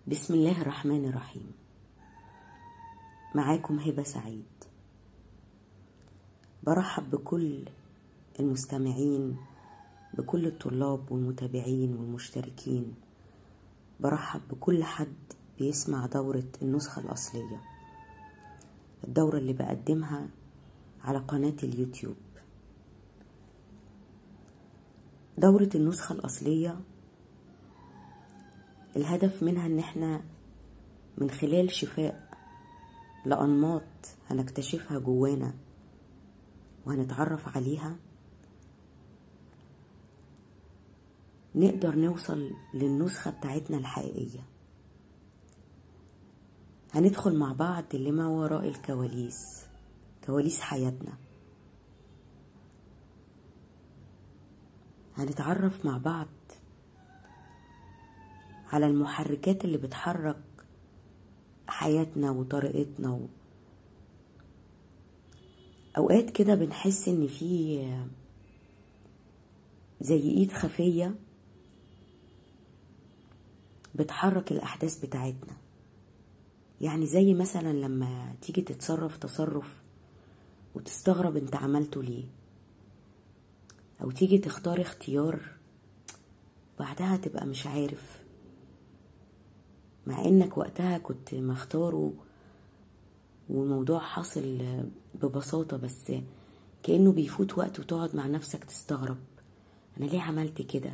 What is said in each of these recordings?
بسم الله الرحمن الرحيم معاكم هبة سعيد برحب بكل المستمعين بكل الطلاب والمتابعين والمشتركين برحب بكل حد بيسمع دورة النسخة الأصلية الدورة اللي بقدمها على قناة اليوتيوب دورة النسخة الأصلية الهدف منها ان احنا من خلال شفاء لأنماط هنكتشفها جوانا وهنتعرف عليها نقدر نوصل للنسخة بتاعتنا الحقيقية هندخل مع بعض لما وراء الكواليس كواليس حياتنا هنتعرف مع بعض على المحركات اللي بتحرك حياتنا وطريقتنا و... اوقات كده بنحس ان في زي ايد خفيه بتحرك الاحداث بتاعتنا يعني زي مثلا لما تيجي تتصرف تصرف وتستغرب انت عملته ليه او تيجي تختار اختيار بعدها تبقى مش عارف مع انك وقتها كنت مختاره والموضوع حاصل ببساطة بس كأنه بيفوت وقت وتقعد مع نفسك تستغرب انا ليه عملت كده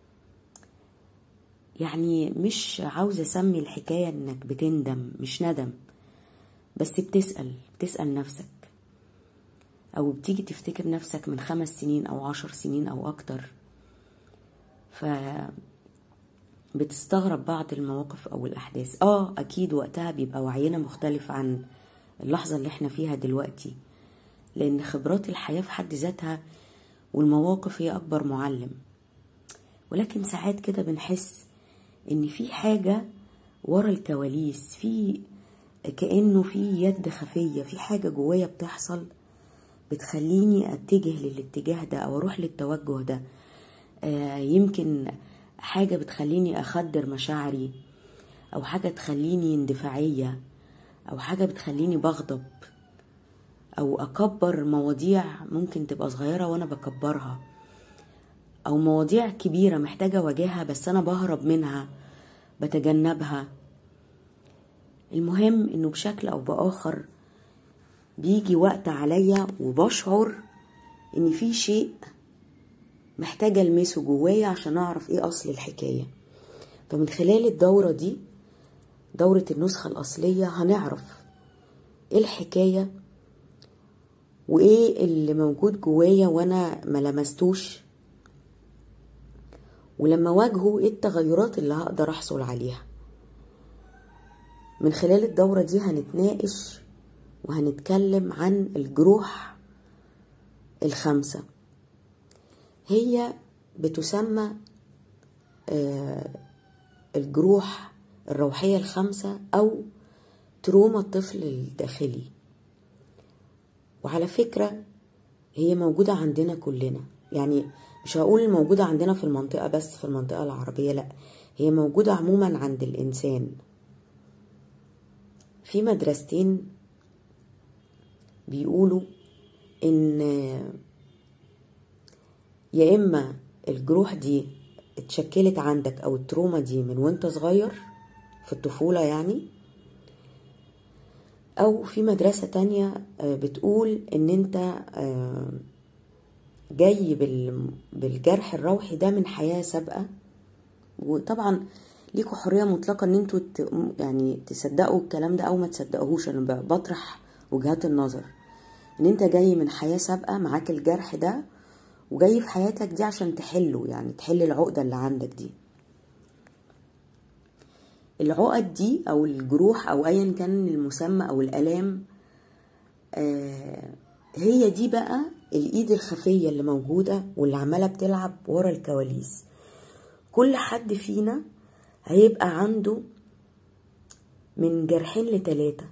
يعني مش عاوزة اسمي الحكاية انك بتندم مش ندم بس بتسأل بتسأل نفسك او بتيجي تفتكر نفسك من خمس سنين او عشر سنين او اكتر ف بتستغرب بعض المواقف او الاحداث اه اكيد وقتها بيبقى وعينا مختلف عن اللحظه اللي احنا فيها دلوقتي لان خبرات الحياه في حد ذاتها والمواقف هي اكبر معلم ولكن ساعات كده بنحس ان في حاجه ورا الكواليس في كانه في يد خفيه في حاجه جوايا بتحصل بتخليني اتجه للاتجاه ده او اروح للتوجه ده آه يمكن حاجة بتخليني أخدر مشاعري أو حاجة تخليني اندفاعية أو حاجة بتخليني بغضب أو أكبر مواضيع ممكن تبقى صغيرة وأنا بكبرها أو مواضيع كبيرة محتاجة أواجهها بس أنا بهرب منها بتجنبها المهم إنه بشكل أو بآخر بيجي وقت عليا وبشعر إن في شيء محتاجة ألمسه جوايا عشان أعرف إيه أصل الحكاية فمن خلال الدورة دي دورة النسخة الأصلية هنعرف إيه الحكاية وإيه اللي موجود جوايا وأنا ما لمستوش ولما واجهه إيه التغيرات اللي هقدر أحصل عليها من خلال الدورة دي هنتناقش وهنتكلم عن الجروح الخمسه هي بتسمى الجروح الروحية الخمسة أو تروما الطفل الداخلي وعلى فكرة هي موجودة عندنا كلنا يعني مش هقول موجودة عندنا في المنطقة بس في المنطقة العربية لأ هي موجودة عموما عند الإنسان في مدرستين بيقولوا إن يا اما الجروح دي اتشكلت عندك او التروما دي من وانت صغير في الطفولة يعني او في مدرسة تانية بتقول ان انت جاي بالجرح الروحي ده من حياة سابقة وطبعا ليكوا حرية مطلقة ان انتوا يعني تصدقوا الكلام ده او ما تصدقوهوش انا بطرح وجهات النظر ان انت جاي من حياة سابقة معاك الجرح ده وجاي في حياتك دي عشان تحله يعني تحل العقدة اللي عندك دي العقد دي او الجروح او ايا كان المسمى او الالام آه هي دي بقى الايد الخفية اللي موجودة واللي عمالة بتلعب ورا الكواليس كل حد فينا هيبقى عنده من جرحين لتلاتة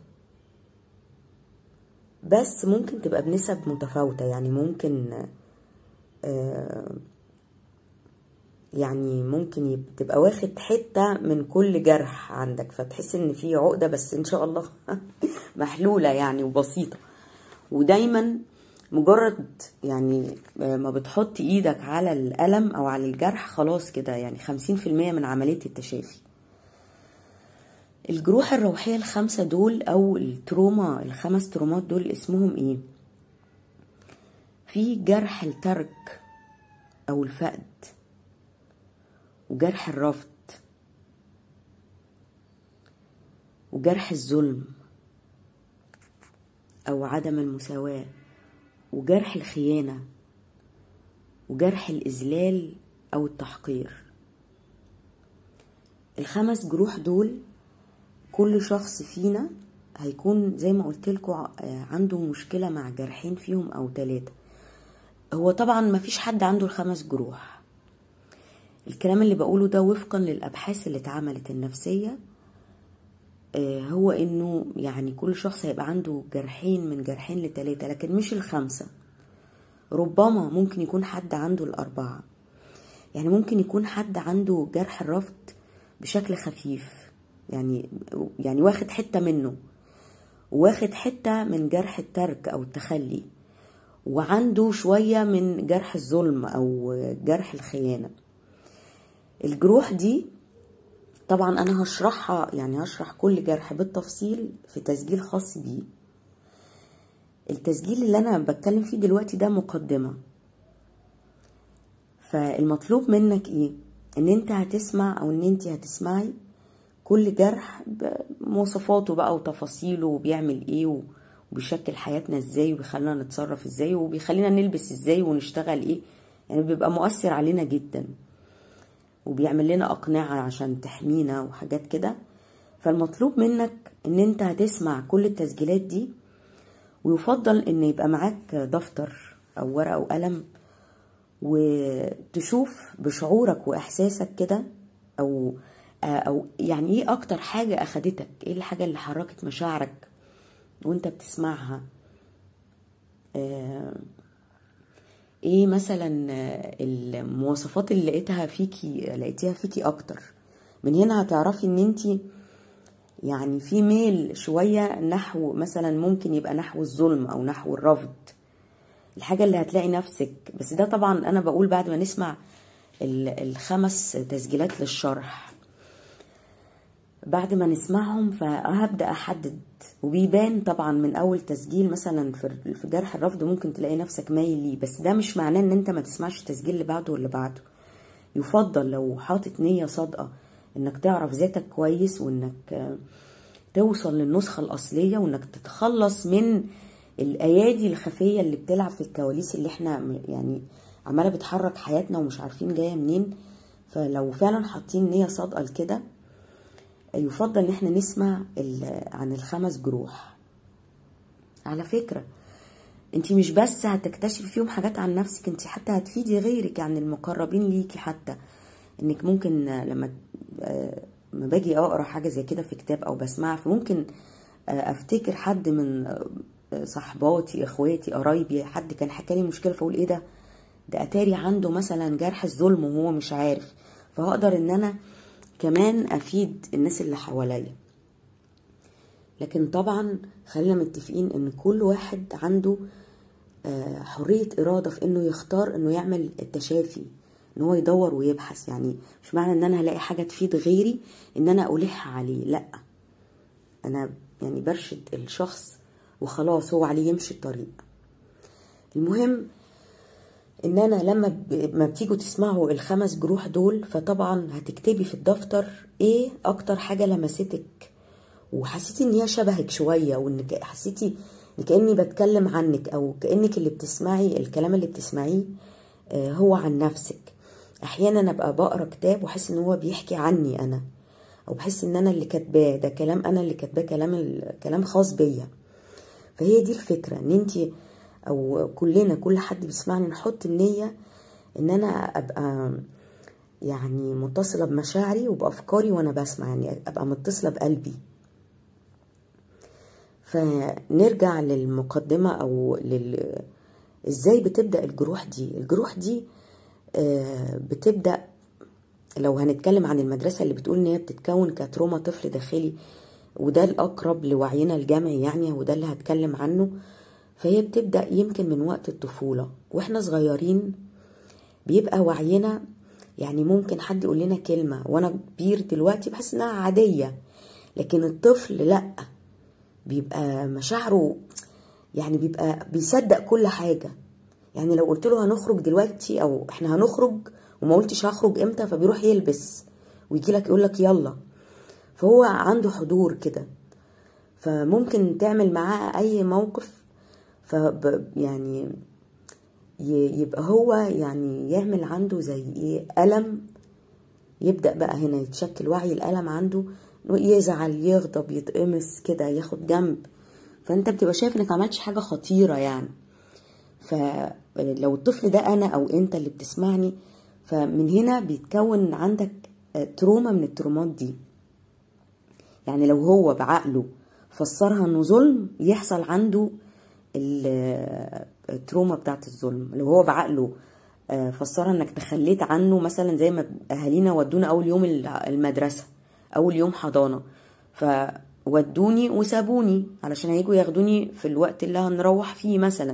بس ممكن تبقى بنسب متفاوتة يعني ممكن يعني ممكن يب- تبقى واخد حتة من كل جرح عندك فتحس ان في عقدة بس ان شاء الله محلولة يعني وبسيطة ودايما مجرد يعني ما بتحط ايدك على الألم او على الجرح خلاص كده يعني خمسين في المية من عملية التشافي الجروح الروحية الخمسة دول او التروما الخمس ترومات دول اسمهم ايه في جرح الترك او الفقد وجرح الرفض وجرح الظلم او عدم المساواة وجرح الخيانة وجرح الإذلال أو التحقير الخمس جروح دول كل شخص فينا هيكون زي ما قلت لكم عنده مشكلة مع جرحين فيهم أو ثلاثة هو طبعا ما فيش حد عنده الخمس جروح الكلام اللي بقوله ده وفقا للأبحاث اللي اتعملت النفسية آه، هو انه يعني كل شخص هيبقى عنده جرحين من جرحين لتلاتة لكن مش الخمسة ربما ممكن يكون حد عنده الأربعة يعني ممكن يكون حد عنده جرح الرفض بشكل خفيف يعني يعني واخد حتة منه واخد حتة من جرح الترك أو التخلي وعنده شوية من جرح الظلم أو جرح الخيانة الجروح دي طبعا انا هشرحها يعني هشرح كل جرح بالتفصيل في تسجيل خاص بيه التسجيل اللي انا بتكلم فيه دلوقتي ده مقدمة فالمطلوب منك ايه ان انت هتسمع او ان انت هتسمعي كل جرح بمواصفاته بقى وتفاصيله وبيعمل ايه وبيشكل حياتنا ازاي وبيخلينا نتصرف ازاي وبيخلينا نلبس ازاي ونشتغل ايه يعني بيبقى مؤثر علينا جدا وبيعمل لنا أقنعة عشان تحمينا وحاجات كده فالمطلوب منك ان انت هتسمع كل التسجيلات دي ويفضل ان يبقى معاك دفتر او ورقة او قلم وتشوف بشعورك واحساسك كده او او يعني ايه اكتر حاجة اخدتك ايه الحاجة اللي حركت مشاعرك وانت بتسمعها آه ايه مثلا المواصفات اللي لقيتها فيكي لقيتيها فيكي اكتر من هنا هتعرفي ان انت يعني في ميل شوية نحو مثلا ممكن يبقى نحو الظلم او نحو الرفض الحاجة اللي هتلاقي نفسك بس ده طبعا انا بقول بعد ما نسمع الخمس تسجيلات للشرح بعد ما نسمعهم فهبدأ أحدد وبيبان طبعا من أول تسجيل مثلا في جرح الرفض ممكن تلاقي نفسك مايل ليه بس ده مش معناه إن أنت ما تسمعش التسجيل اللي بعده واللي بعده يفضل لو حاطط نية صادقة إنك تعرف ذاتك كويس وإنك توصل للنسخة الأصلية وإنك تتخلص من الأيادي الخفية اللي بتلعب في الكواليس اللي إحنا يعني عمالة بتحرك حياتنا ومش عارفين جاية منين فلو فعلا حاطين نية صادقة لكده يفضل ان احنا نسمع عن الخمس جروح على فكرة انت مش بس هتكتشفي فيهم حاجات عن نفسك انت حتى هتفيدي غيرك يعني المقربين ليكي حتى انك ممكن لما ما باجي اقرا حاجة زي كده في كتاب او بسمعها فممكن افتكر حد من صحباتي اخواتي قرايبي حد كان حكى لي مشكلة فاقول ايه ده ده اتاري عنده مثلا جرح الظلم وهو مش عارف فهقدر ان انا كمان افيد الناس اللي حواليا لكن طبعا خلينا متفقين ان كل واحد عنده حرية ارادة في انه يختار انه يعمل التشافي ان هو يدور ويبحث يعني مش معنى ان انا هلاقي حاجة تفيد غيري ان انا الح عليه لا انا يعني برشد الشخص وخلاص هو عليه يمشي الطريق المهم ان انا لما ما بتيجوا تسمعوا الخمس جروح دول فطبعا هتكتبي في الدفتر ايه اكتر حاجه لمستك وحسيتي ان هي شبهك شويه وانك حسيتي كاني بتكلم عنك او كانك اللي بتسمعي الكلام اللي بتسمعيه هو عن نفسك احيانا ابقى بقرا كتاب واحس ان هو بيحكي عني انا او بحس ان انا اللي كاتباه ده كلام انا اللي كاتباه كلام كلام خاص بيا فهي دي الفكره ان انتي او كلنا كل حد بيسمعني نحط النية ان انا ابقى يعني متصلة بمشاعري وبأفكاري وانا بسمع يعني ابقى متصلة بقلبي فنرجع للمقدمة او لل ازاي بتبدأ الجروح دي الجروح دي بتبدأ لو هنتكلم عن المدرسة اللي بتقول ان هي بتتكون كتروما طفل داخلي وده الأقرب لوعينا الجمعي يعني وده اللي هتكلم عنه فهي بتبدأ يمكن من وقت الطفولة واحنا صغيرين بيبقى وعينا يعني ممكن حد يقول لنا كلمة وانا كبير دلوقتي بحس انها عادية لكن الطفل لأ بيبقى مشاعره يعني بيبقى بيصدق كل حاجة يعني لو قلت له هنخرج دلوقتي او احنا هنخرج وما قلتش هخرج امتى فبيروح يلبس ويجي لك يقول لك يلا فهو عنده حضور كده فممكن تعمل معاه اي موقف ف يعني يبقى هو يعني يعمل عنده زي ايه ألم يبدأ بقى هنا يتشكل وعي الألم عنده يزعل يغضب يتقمص كده ياخد جنب فانت بتبقى شايف انك عملتش حاجة خطيرة يعني فلو الطفل ده انا او انت اللي بتسمعني فمن هنا بيتكون عندك تروما من الترومات دي يعني لو هو بعقله فسرها انه ظلم يحصل عنده التروما بتاعت الظلم لو هو بعقله فسرها انك تخليت عنه مثلا زي ما اهالينا ودونا اول يوم المدرسه اول يوم حضانه فودوني وسابوني علشان هيجوا ياخدوني في الوقت اللي هنروح فيه مثلا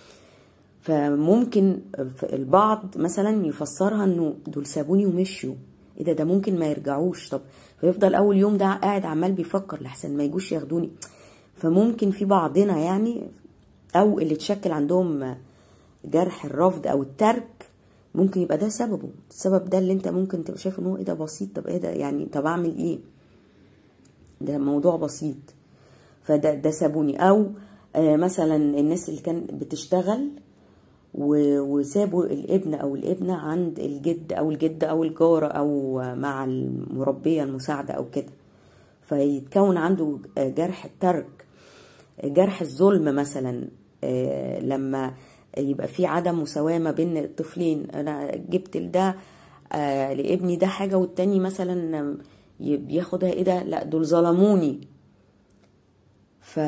فممكن البعض مثلا يفسرها انه دول سابوني ومشيوا ايه ده ده ممكن ما يرجعوش طب فيفضل اول يوم ده قاعد عمال بيفكر لحسن ما يجوش ياخدوني فممكن في بعضنا يعني او اللي تشكل عندهم جرح الرفض او الترك ممكن يبقى ده سببه السبب ده اللي انت ممكن تبقى شايف ان هو ايه ده بسيط طب ايه ده يعني طب اعمل ايه ده موضوع بسيط فده ده سابوني او آه مثلا الناس اللي كان بتشتغل وسابوا الابن او الابنه عند الجد او الجد او الجاره او مع المربيه المساعده او كده فيتكون عنده جرح الترك جرح الظلم مثلا لما يبقى في عدم مساواة ما بين الطفلين انا جبت لده لابني ده حاجة والتاني مثلا بياخدها ايه ده لا دول ظلموني ف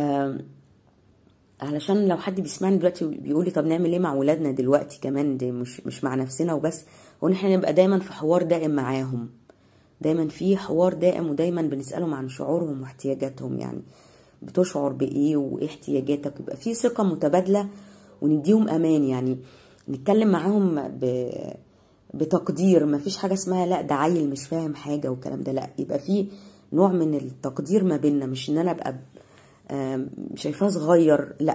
علشان لو حد بيسمعني دلوقتي بيقول لي طب نعمل ايه مع ولادنا دلوقتي كمان دي مش مش مع نفسنا وبس هو ان احنا نبقى دايما في حوار دائم معاهم دايما في حوار دائم ودايما بنسالهم عن شعورهم واحتياجاتهم يعني بتشعر بايه وايه احتياجاتك يبقى في ثقه متبادله ونديهم امان يعني نتكلم معاهم ب... بتقدير ما فيش حاجه اسمها لا ده عيل مش فاهم حاجه والكلام ده لا يبقى في نوع من التقدير ما بيننا مش ان انا ابقى شايفاه صغير لا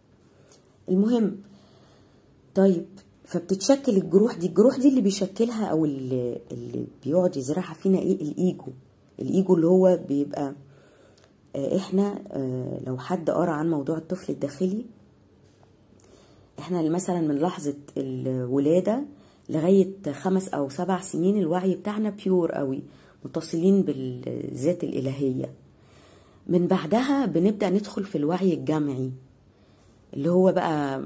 المهم طيب فبتتشكل الجروح دي الجروح دي اللي بيشكلها او اللي, اللي بيقعد يزرعها فينا ايه الايجو الايجو اللي هو بيبقى احنا لو حد قرا عن موضوع الطفل الداخلي احنا مثلا من لحظة الولادة لغاية خمس او سبع سنين الوعي بتاعنا بيور قوي متصلين بالذات الالهيه من بعدها بنبدأ ندخل في الوعي الجمعي اللي هو بقى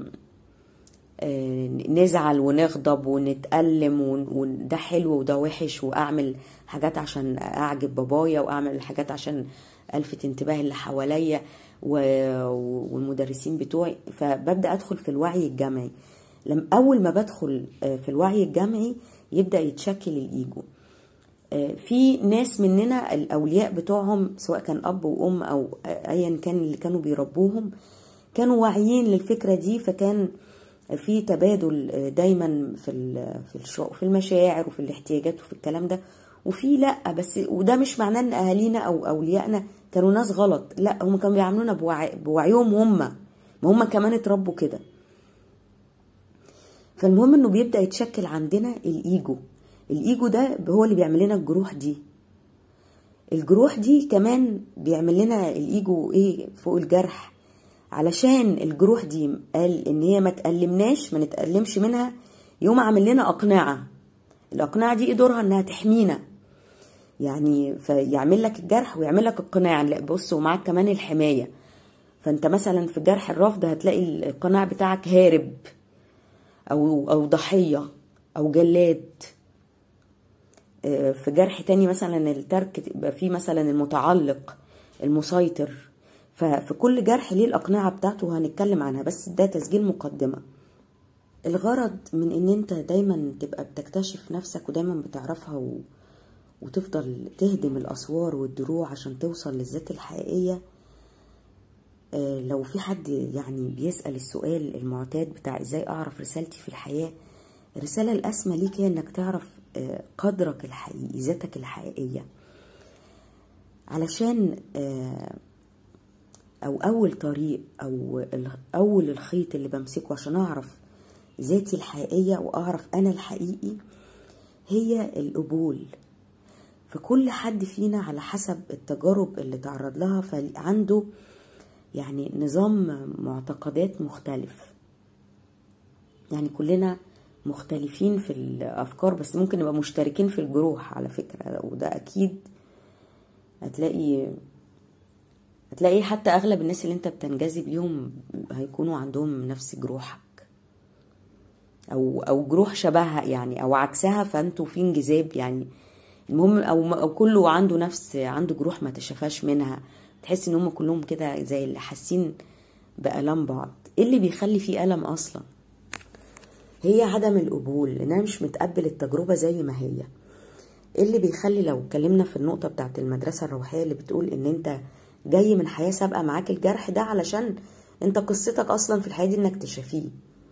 نزعل ونغضب ونتألم وده حلو وده وحش وأعمل حاجات عشان أعجب بابايا وأعمل حاجات عشان ألفت انتباه اللي حواليا والمدرسين بتوعي فببدأ أدخل في الوعي الجمعي لما أول ما بدخل في الوعي الجمعي يبدأ يتشكل الإيجو في ناس مننا الاولياء بتوعهم سواء كان اب وام او ايا كان اللي كانوا بيربوهم كانوا واعيين للفكره دي فكان في تبادل دايما في في في المشاعر وفي الاحتياجات وفي الكلام ده وفي لا بس وده مش معناه ان اهالينا او اوليائنا كانوا ناس غلط لا هم كانوا بيعاملونا بوعي بوعيهم هم ما هم كمان اتربوا كده فالمهم انه بيبدا يتشكل عندنا الايجو الايجو ده هو اللي بيعمل لنا الجروح دي الجروح دي كمان بيعمل لنا الايجو ايه فوق الجرح علشان الجروح دي قال ان هي ما تألمناش ما نتألمش منها يقوم عامل لنا اقنعه الاقنعه دي ايه دورها انها تحمينا يعني فيعمل لك الجرح ويعمل لك القناع لا بص ومعاك كمان الحمايه فانت مثلا في جرح الرفض هتلاقي القناع بتاعك هارب او او ضحيه او جلاد في جرح تاني مثلا الترك تبقى فيه مثلا المتعلق المسيطر ففي كل جرح ليه الأقنعة بتاعته وهنتكلم عنها بس ده تسجيل مقدمة الغرض من ان انت دايما تبقى بتكتشف نفسك ودايما بتعرفها و... وتفضل تهدم الاسوار والدروع عشان توصل للذات الحقيقيه آه، لو في حد يعني بيسأل السؤال المعتاد بتاع ازاي اعرف رسالتي في الحياة الرسالة الأسمى ليك هي انك تعرف آه، قدرك الحقيقي ذاتك الحقيقية علشان آه، او اول طريق او ال- اول الخيط اللي بمسكه عشان اعرف ذاتي الحقيقية واعرف انا الحقيقي هي القبول فكل حد فينا على حسب التجارب اللي تعرض لها فعنده يعني نظام معتقدات مختلف يعني كلنا مختلفين في الافكار بس ممكن نبقى مشتركين في الجروح على فكره وده اكيد هتلاقي هتلاقي حتى اغلب الناس اللي انت بتنجذب ليهم هيكونوا عندهم نفس جروحك او او جروح شبهها يعني او عكسها فانتوا في انجذاب يعني المهم او او كله عنده نفس عنده جروح ما تشافاش منها تحس ان هم كلهم كده زي اللي حاسين بالام بعض ايه اللي بيخلي فيه الم اصلا هي عدم القبول ان انا مش متقبل التجربه زي ما هي ايه اللي بيخلي لو اتكلمنا في النقطه بتاعت المدرسه الروحيه اللي بتقول ان انت جاي من حياه سابقه معاك الجرح ده علشان انت قصتك اصلا في الحياه دي انك تشافيه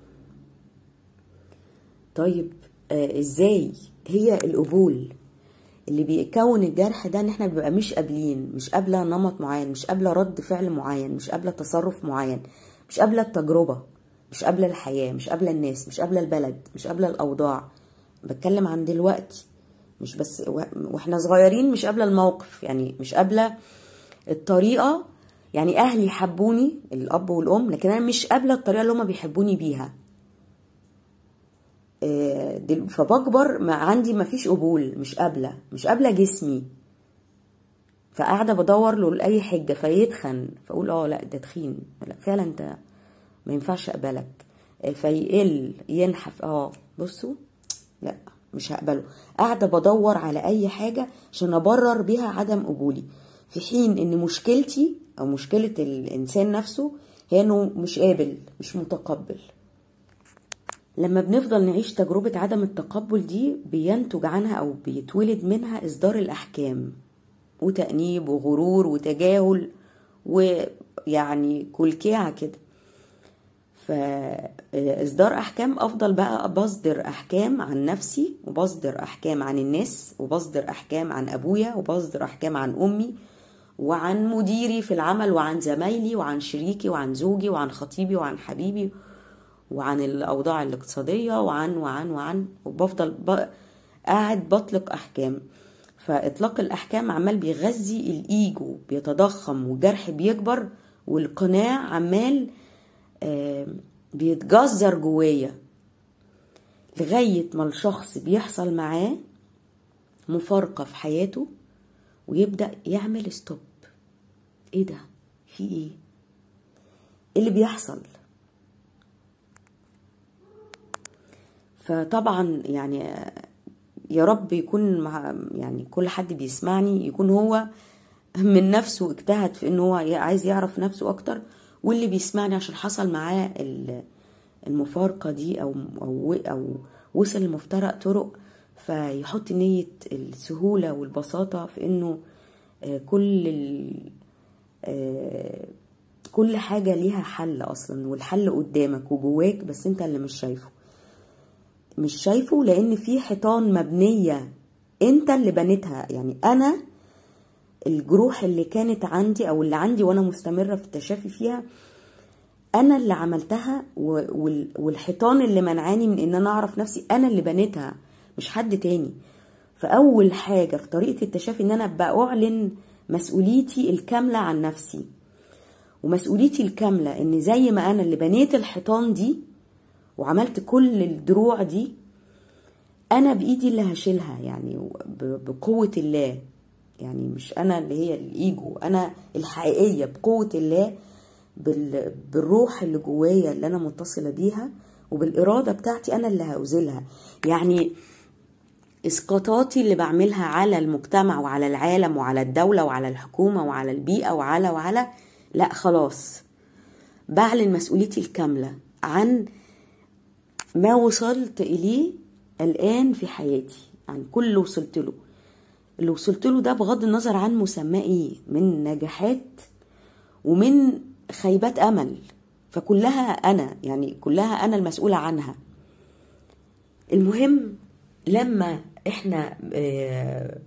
طيب آه ازاي هي القبول اللي بيكون الجرح ده ان احنا بنبقى مش قابلين مش قابله نمط معين مش قابله رد فعل معين مش قابله تصرف معين مش قابله التجربه مش قابله الحياه مش قابله الناس مش قابله البلد مش قابله الاوضاع بتكلم عن دلوقتي مش بس واحنا صغيرين مش قابله الموقف يعني مش قابله الطريقه يعني اهلي حبوني الاب والام لكن انا مش قابله الطريقه اللي هما بيحبوني بيها آه، دل- فبكبر ما عندي ما فيش قبول مش قابله مش قابله جسمي فقاعده بدور له لاي حجه فيتخن فاقول اه لا ده تخين لا فعلا انت ما ينفعش اقبلك آه، فيقل ينحف اه بصوا لا مش هقبله قاعده بدور على اي حاجه عشان ابرر بيها عدم قبولي في حين ان مشكلتي او مشكله الانسان نفسه هي انه مش قابل مش متقبل لما بنفضل نعيش تجربة عدم التقبل دي بينتج عنها أو بيتولد منها إصدار الأحكام وتأنيب وغرور وتجاهل ويعني كلكيعة كده فإصدار أحكام أفضل بقى بصدر أحكام عن نفسي وبصدر أحكام عن الناس وبصدر أحكام عن أبويا وبصدر أحكام عن أمي وعن مديري في العمل وعن زمايلي وعن شريكي وعن زوجي وعن خطيبي وعن حبيبي وعن الأوضاع الاقتصادية وعن وعن وعن وبفضل ب... قاعد بطلق أحكام فإطلاق الأحكام عمال بيغذي الإيجو بيتضخم والجرح بيكبر والقناع عمال آه، بيتجذر جوايا لغاية ما الشخص بيحصل معاه مفارقة في حياته ويبدأ يعمل ستوب ايه ده في ايه إيه اللي بيحصل فطبعا يعني يا رب يكون مع يعني كل حد بيسمعني يكون هو من نفسه اجتهد في ان هو عايز يعرف نفسه اكتر واللي بيسمعني عشان حصل معاه ال- المفارقة دي او او او وصل لمفترق طرق فيحط نية السهولة والبساطة في انه آه، كل ال- آه، كل حاجة ليها حل اصلا والحل قدامك وجواك بس انت اللي مش شايفه مش شايفه لان في حيطان مبنيه انت اللي بنيتها يعني انا الجروح اللي كانت عندي او اللي عندي وانا مستمره في التشافي فيها انا اللي عملتها و- وال- والحيطان اللي منعاني من ان انا اعرف نفسي انا اللي بنيتها مش حد تاني فاول حاجه في طريقه التشافي ان انا باعلن مسؤوليتي الكامله عن نفسي ومسؤوليتي الكامله ان زي ما انا اللي بنيت الحيطان دي وعملت كل الدروع دي انا بايدي اللي هشيلها يعني ب- بقوه الله يعني مش انا اللي هي الايجو انا الحقيقيه بقوه الله بال- بالروح اللي جوايا اللي انا متصله بيها وبالاراده بتاعتي انا اللي هوزلها يعني اسقاطاتي اللي بعملها على المجتمع وعلى العالم وعلى الدوله وعلى الحكومه وعلى البيئه وعلى وعلى لا خلاص بعلن مسؤوليتي الكامله عن ما وصلت اليه الان في حياتي عن كل اللي وصلت له اللي وصلت له ده بغض النظر عن مسماه ايه من نجاحات ومن خيبات امل فكلها انا يعني كلها انا المسؤوله عنها المهم لما احنا آه،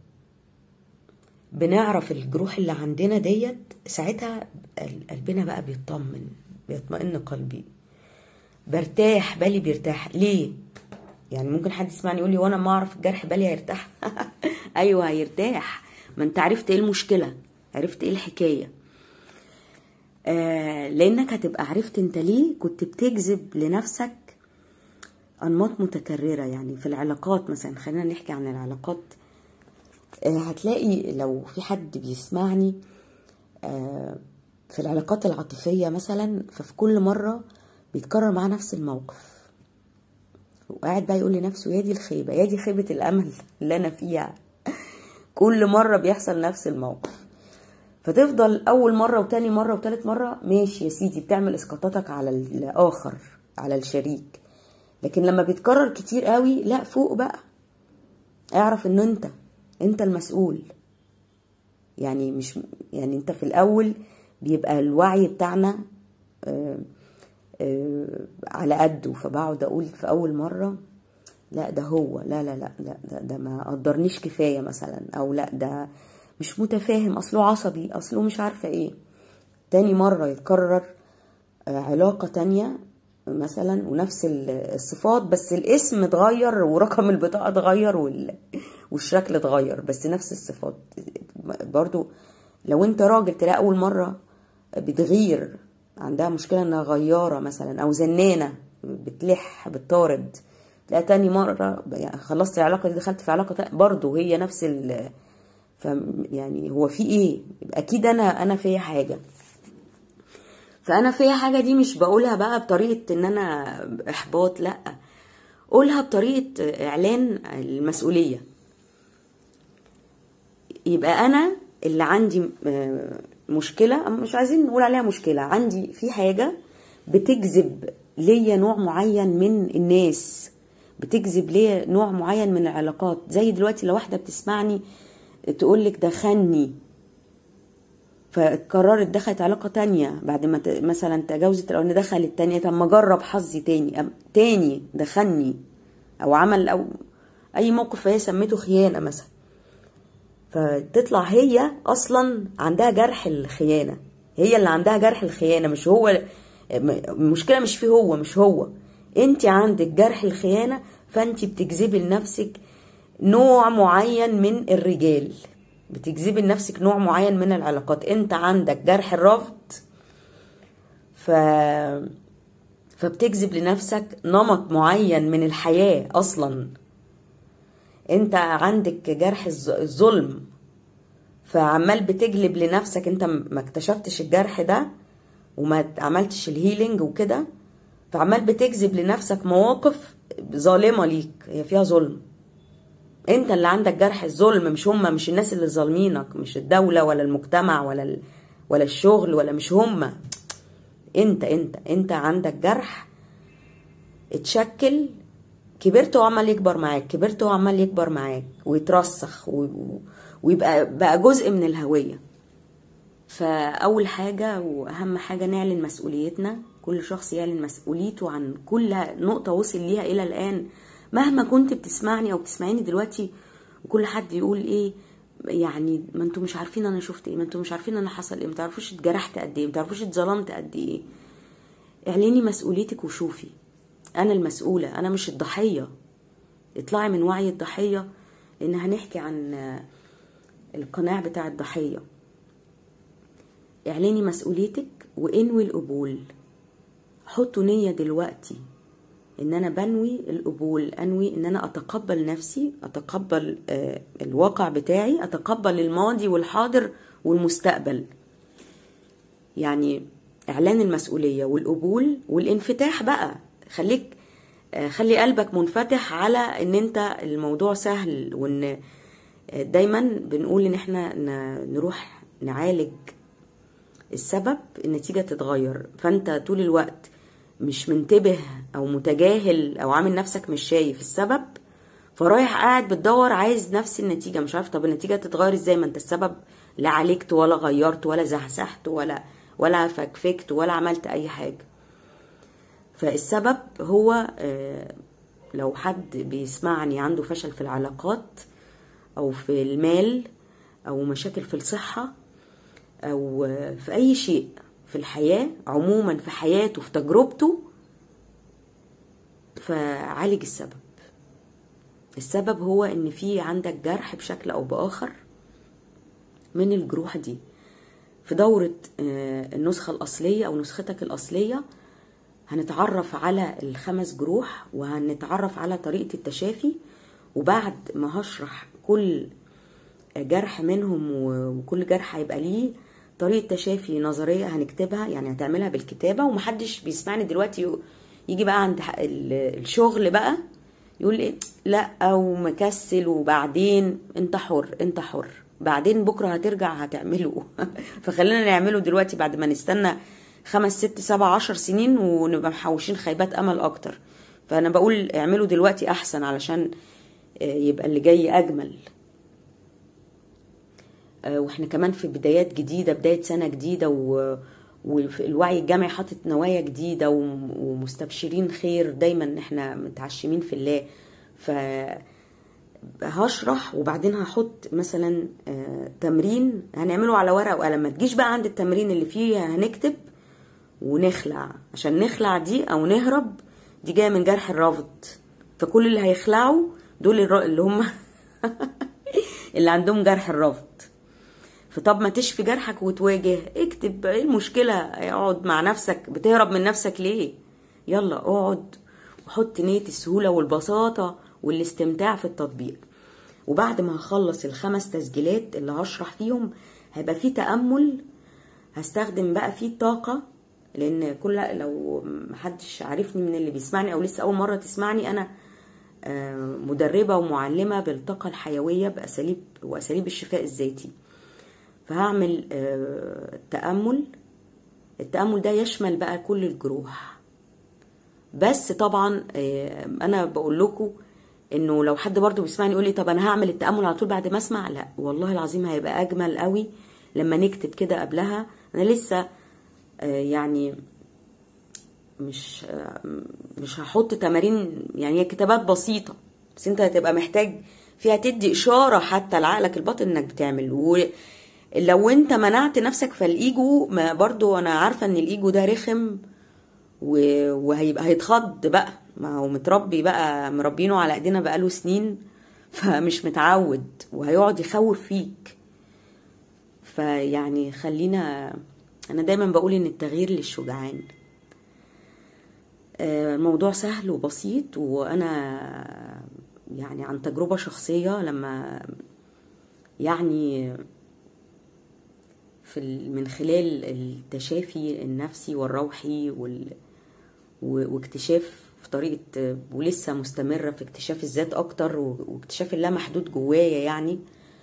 بنعرف الجروح اللي عندنا ديت ساعتها قلبنا بقى بيطمن بيطمئن قلبي برتاح بالي بيرتاح ليه يعني ممكن حد يسمعني يقول لي وانا ما اعرف الجرح بالي هيرتاح ايوه هيرتاح ما انت عرفت ايه المشكله عرفت ايه الحكايه آه لانك هتبقى عرفت انت ليه كنت بتجذب لنفسك انماط متكرره يعني في العلاقات مثلا خلينا نحكي عن العلاقات آه هتلاقي لو في حد بيسمعني آه في العلاقات العاطفيه مثلا ففي كل مره بيتكرر معاه نفس الموقف وقاعد بقى يقول لنفسه يا دي الخيبه يا دي خيبه الامل اللي انا فيها كل مره بيحصل نفس الموقف فتفضل اول مره وتاني مره وتالت مره ماشي يا سيدي بتعمل اسقاطاتك على الاخر على الشريك لكن لما بيتكرر كتير قوي لا فوق بقى اعرف ان انت انت المسؤول يعني مش يعني انت في الاول بيبقى الوعي بتاعنا آه آه على قده فبقعد اقول في اول مره لا ده هو لا لا لا لا ده, ده ما قدرنيش كفايه مثلا او لا ده مش متفاهم اصله عصبي اصله مش عارفه ايه تاني مره يتكرر آه علاقه تانية مثلا ونفس الصفات بس الاسم اتغير ورقم البطاقه اتغير والشكل اتغير بس نفس الصفات برضو لو انت راجل تلاقي اول مره بتغير عندها مشكله انها غياره مثلا او زنانه بتلح بتطارد تلاقي تاني مره يعني خلصت العلاقه دي دخلت في علاقه تانية برضو هي نفس ال ف يعني هو في ايه اكيد انا انا فيا حاجه فانا فيا حاجه دي مش بقولها بقى بطريقه ان انا احباط لا قولها بطريقه اعلان المسؤوليه يبقى انا اللي عندي مشكله مش عايزين نقول عليها مشكله عندي في حاجه بتجذب ليا نوع معين من الناس بتجذب ليا نوع معين من العلاقات زي دلوقتي لو واحده بتسمعني تقولك ده خني فقررت دخلت علاقة تانية بعد ما مثلا تجاوزت الأولانية دخلت تانية طب ما أجرب حظي تاني أم تاني دخلني أو عمل أو أي موقف هي سميته خيانة مثلا فتطلع هي أصلا عندها جرح الخيانة هي اللي عندها جرح الخيانة مش هو المشكلة مش فيه هو مش هو انت عندك جرح الخيانة فانت بتجذبي لنفسك نوع معين من الرجال بتجذبي لنفسك نوع معين من العلاقات انت عندك جرح الرفض ف فبتجذب لنفسك نمط معين من الحياة أصلا انت عندك جرح الظلم فعمال بتجلب لنفسك انت ما اكتشفتش الجرح ده وما عملتش الهيلينج وكده فعمال بتجذب لنفسك مواقف ظالمة ليك هي فيها ظلم انت اللي عندك جرح الظلم مش هما مش الناس اللي ظالمينك مش الدولة ولا المجتمع ولا ال... ولا الشغل ولا مش هما انت انت انت عندك جرح اتشكل كبرت وعمال يكبر معاك كبرت وعمال يكبر معاك ويترسخ و... ويبقى بقى جزء من الهوية فأول حاجة وأهم حاجة نعلن مسؤوليتنا كل شخص يعلن مسؤوليته عن كل نقطة وصل ليها إلى الآن مهما كنت بتسمعني او بتسمعيني دلوقتي وكل حد يقول ايه يعني ما انتوا مش عارفين انا شفت ايه ما انتوا مش عارفين انا حصل ايه ما تعرفوش اتجرحت قد ايه ما تعرفوش اتظلمت قد ايه اعلني مسؤوليتك وشوفي انا المسؤوله انا مش الضحيه اطلعي من وعي الضحيه لان هنحكي عن القناع بتاع الضحيه اعلني مسؤوليتك وانوي القبول حطوا نيه دلوقتي ان انا بنوي القبول انوي ان انا اتقبل نفسي اتقبل آه الواقع بتاعي اتقبل الماضي والحاضر والمستقبل يعني اعلان المسؤوليه والقبول والانفتاح بقى خليك آه خلي قلبك منفتح على ان انت الموضوع سهل وان آه دايما بنقول ان احنا نروح نعالج السبب النتيجه تتغير فانت طول الوقت مش منتبه او متجاهل او عامل نفسك مش شايف السبب فرايح قاعد بتدور عايز نفس النتيجة مش عارف طب النتيجة تتغير ازاي ما انت السبب لا عالجت ولا غيرت ولا زحزحت ولا ولا فكفكت ولا عملت اي حاجة فالسبب هو آه، لو حد بيسمعني عنده فشل في العلاقات او في المال او مشاكل في الصحة او آه، في اي شيء في الحياة عموما في حياته في تجربته فعالج السبب السبب هو ان في عندك جرح بشكل او باخر من الجروح دي في دورة آه، النسخة الأصلية أو نسختك الأصلية هنتعرف على الخمس جروح وهنتعرف على طريقة التشافي وبعد ما هشرح كل جرح منهم وكل جرح هيبقى ليه طريقة تشافي نظرية هنكتبها يعني هتعملها بالكتابة ومحدش بيسمعني دلوقتي يجي بقى عند الشغل بقى يقول ايه لا او مكسل وبعدين انت حر انت حر بعدين بكره هترجع هتعمله فخلينا نعمله دلوقتي بعد ما نستنى خمس ست سبع عشر سنين ونبقى محوشين خيبات امل اكتر فانا بقول اعمله دلوقتي احسن علشان يبقى اللي جاي اجمل واحنا كمان في بدايات جديده بدايه سنه جديده و والوعي الجمعي حاطط نوايا جديده ومستبشرين خير دايما احنا متعشمين في الله ف هشرح وبعدين هحط مثلا تمرين هنعمله على ورقه وقلم ما تجيش بقى عند التمرين اللي فيه هنكتب ونخلع عشان نخلع دي او نهرب دي جايه من جرح الرفض فكل اللي هيخلعوا دول اللي هم اللي عندهم جرح الرفض فطب ما تشفي جرحك وتواجه اكتب ايه المشكله اقعد مع نفسك بتهرب من نفسك ليه يلا اقعد وحط نيه السهوله والبساطه والاستمتاع في التطبيق وبعد ما هخلص الخمس تسجيلات اللي هشرح فيهم هيبقى في تامل هستخدم بقى فيه الطاقه لان كل لو محدش عارفني من اللي بيسمعني او لسه اول مره تسمعني انا مدربه ومعلمه بالطاقه الحيويه باساليب واساليب الشفاء الذاتي فهعمل تأمل التأمل ده يشمل بقى كل الجروح بس طبعا انا بقول لكم انه لو حد برضو بيسمعني يقول لي طب انا هعمل التأمل على طول بعد ما اسمع لا والله العظيم هيبقى اجمل قوي لما نكتب كده قبلها انا لسه يعني مش مش هحط تمارين يعني هي كتابات بسيطه بس انت هتبقى محتاج فيها تدي اشاره حتى لعقلك الباطن انك بتعمل لو انت منعت نفسك فالايجو ما برضو انا عارفه ان الايجو ده رخم وهيبقى هيتخض بقى ما هو متربي بقى مربينه على ايدينا بقاله سنين فمش متعود وهيقعد يخوف فيك فيعني خلينا انا دايما بقول ان التغيير للشجعان الموضوع سهل وبسيط وانا يعني عن تجربه شخصيه لما يعني في من خلال التشافي النفسي والروحي وال... واكتشاف في طريقة ولسه مستمرة في اكتشاف الذات أكتر واكتشاف اللامحدود جوايا يعني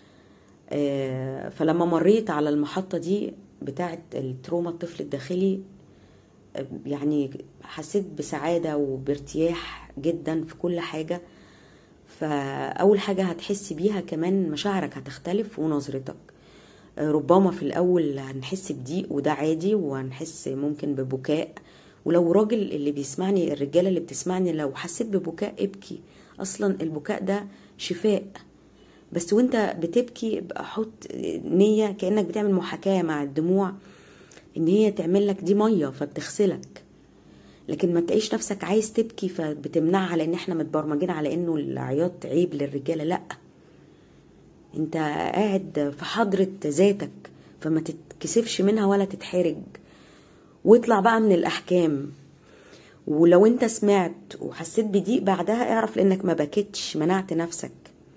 فلما مريت على المحطة دي بتاعة التروما الطفل الداخلي يعني حسيت بسعادة وبارتياح جدا في كل حاجة فأول حاجة هتحس بيها كمان مشاعرك هتختلف ونظرتك ربما في الأول هنحس بضيق وده عادي وهنحس ممكن ببكاء ولو راجل اللي بيسمعني الرجالة اللي بتسمعني لو حسيت ببكاء ابكي أصلا البكاء ده شفاء بس وانت بتبكي حط نية كأنك بتعمل محاكاة مع الدموع ان هي تعمل لك دي مية فبتغسلك لكن ما تلاقيش نفسك عايز تبكي فبتمنعها لان احنا متبرمجين على انه العياط عيب للرجالة لأ انت قاعد في حضرة ذاتك فما تتكسفش منها ولا تتحرج واطلع بقى من الأحكام ولو انت سمعت وحسيت بضيق بعدها اعرف لانك ما بكتش منعت نفسك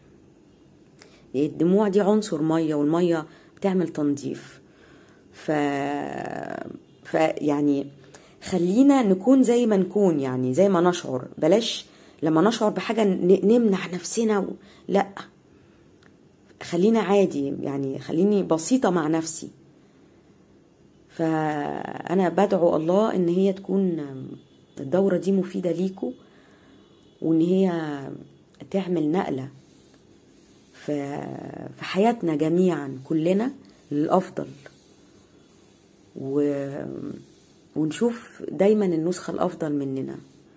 الدموع دي عنصر ميه والميه بتعمل تنظيف ف... ف يعني خلينا نكون زي ما نكون يعني زي ما نشعر بلاش لما نشعر بحاجه نمنع نفسنا و... لا خلينا عادي يعني خليني بسيطة مع نفسي فأنا بدعو الله إن هي تكون الدورة دي مفيدة ليكوا وإن هي تعمل نقلة في في حياتنا جميعا كلنا للأفضل و... ونشوف دايما النسخة الأفضل مننا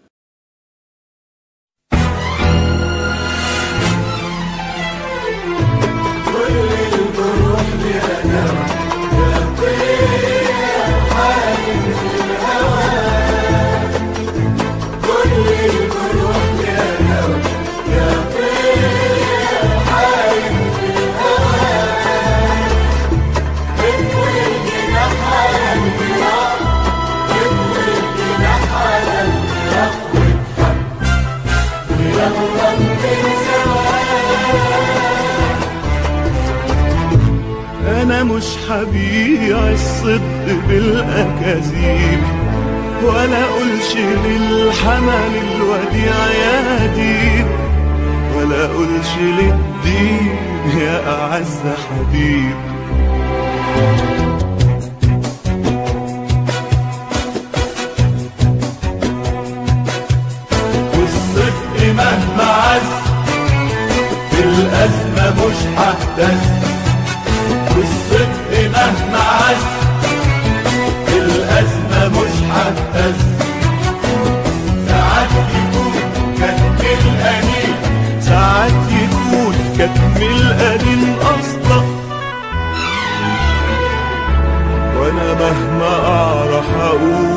انا مش هبيع الصدق بالاكاذيب ولا اقولش للحمل الوديع يا ديب ولا اقولش للدين يا اعز حبيب والصدق مهما عز في الازمه مش ههتز والصدق مهما عز الأزمة مش هتهز ساعات يكون كتم القليل ساعات يكون كتم القليل أصلا وأنا مهما أعرف أقول